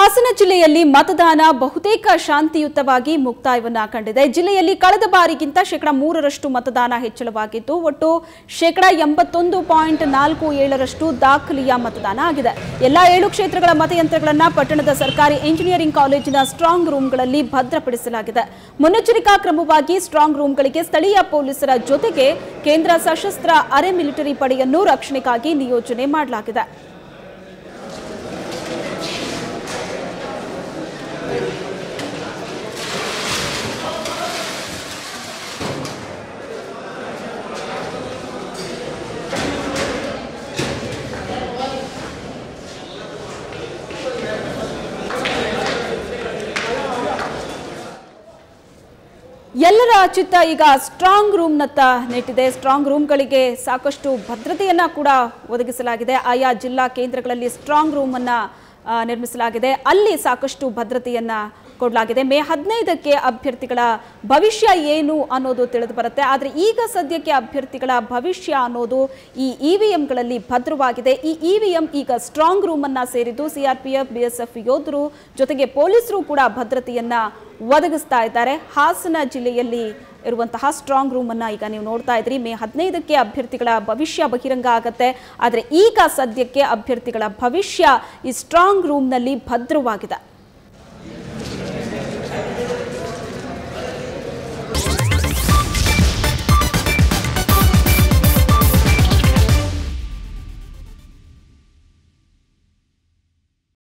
ಹಾಸನ ಜಿಲ್ಲೆಯಲ್ಲಿ ಮತದಾನ ಬಹುತೇಕ ಶಾಂತಿಯುತವಾಗಿ ಮುಕ್ತಾಯವನ್ನ ಕಂಡಿದೆ ಜಿಲ್ಲೆಯಲ್ಲಿ ಕಳೆದ ಬಾರಿಗಿಂತ ಶೇಕಡ ಮೂರರಷ್ಟು ಮತದಾನ ಹೆಚ್ಚಳವಾಗಿದ್ದು ಒಟ್ಟು ಶೇಕಡ ಎಂಬತ್ತೊಂದು ಪಾಯಿಂಟ್ ನಾಲ್ಕು ಏಳರಷ್ಟು ದಾಖಲೆಯ ಮತದಾನ ಆಗಿದೆ ಎಲ್ಲಾ ಏಳು ಕ್ಷೇತ್ರಗಳ ಮತಯಂತ್ರಗಳನ್ನ ಪಟ್ಟಣದ ಸರ್ಕಾರಿ ಎಂಜಿನಿಯರಿಂಗ್ ಕಾಲೇಜಿನ ಸ್ಟ್ರಾಂಗ್ ರೂಮ್ಗಳಲ್ಲಿ ಭದ್ರಪಡಿಸಲಾಗಿದೆ ಮುನ್ನೆಚ್ಚರಿಕಾ ಕ್ರಮವಾಗಿ ಸ್ಟ್ರಾಂಗ್ ರೂಮ್ಗಳಿಗೆ ಸ್ಥಳೀಯ ಪೊಲೀಸರ ಜೊತೆಗೆ ಕೇಂದ್ರ ಸಶಸ್ತ್ರ ಅರೆ ಮಿಲಿಟರಿ ಪಡೆಯನ್ನು ರಕ್ಷಣೆಗಾಗಿ ನಿಯೋಜನೆ ಮಾಡಲಾಗಿದೆ ಎಲ್ಲರ ಚಿತ್ತ ಈಗ ಸ್ಟ್ರಾಂಗ್ ರೂಮ್ನತ್ತ ನೆಟ್ಟಿದೆ ಸ್ಟ್ರಾಂಗ್ ರೂಮ್ಗಳಿಗೆ ಸಾಕಷ್ಟು ಭದ್ರತೆಯನ್ನ ಕೂಡ ಒದಗಿಸಲಾಗಿದೆ ಆಯಾ ಜಿಲ್ಲಾ ಕೇಂದ್ರಗಳಲ್ಲಿ ಸ್ಟ್ರಾಂಗ್ ರೂಮ್ ಅನ್ನ ಆ, ನಿರ್ಮಿಸಲಾಗಿದೆ ಅಲ್ಲಿ ಸಾಕಷ್ಟು ಭದ್ರತೆಯನ್ನ ಕೊಡಲಾಗಿದೆ ಮೇ ಹದಿನೈದಕ್ಕೆ ಅಭ್ಯರ್ಥಿಗಳ ಭವಿಷ್ಯ ಏನು ಅನ್ನೋದು ತಿಳಿದು ಬರುತ್ತೆ ಆದರೆ ಈಗ ಸದ್ಯಕ್ಕೆ ಅಭ್ಯರ್ಥಿಗಳ ಭವಿಷ್ಯ ಅನ್ನೋದು ಈ ಇ ವಿ ಎಂಗಳಲ್ಲಿ ಭದ್ರವಾಗಿದೆ ಈ ಇ ವಿ ಎಂ ಈಗ ಸ್ಟ್ರಾಂಗ್ ರೂಮ್ ಅನ್ನ ಸೇರಿದ್ದು ಸಿಆರ್ಪಿಎಫ್ ಬಿಎಸ್ಎಫ್ ಯೋಧರು ಜೊತೆಗೆ ಪೊಲೀಸರು ಕೂಡ ಭದ್ರತೆಯನ್ನ ಒದಗಿಸ್ತಾ ಇದ್ದಾರೆ ಹಾಸನ ಜಿಲ್ಲೆಯಲ್ಲಿ ಇರುವಂತಹ ಸ್ಟ್ರಾಂಗ್ ರೂಮ್ ಅನ್ನ ಈಗ ನೀವು ನೋಡ್ತಾ ಇದ್ರಿ ಮೇ ಹದಿನೈದಕ್ಕೆ ಅಭ್ಯರ್ಥಿಗಳ ಭವಿಷ್ಯ ಬಹಿರಂಗ ಆಗತ್ತೆ ಆದರೆ ಈಗ ಸದ್ಯಕ್ಕೆ ಅಭ್ಯರ್ಥಿಗಳ ಭವಿಷ್ಯ ಈ ಸ್ಟ್ರಾಂಗ್ ರೂಮ್ನಲ್ಲಿ ಭದ್ರವಾಗಿದೆ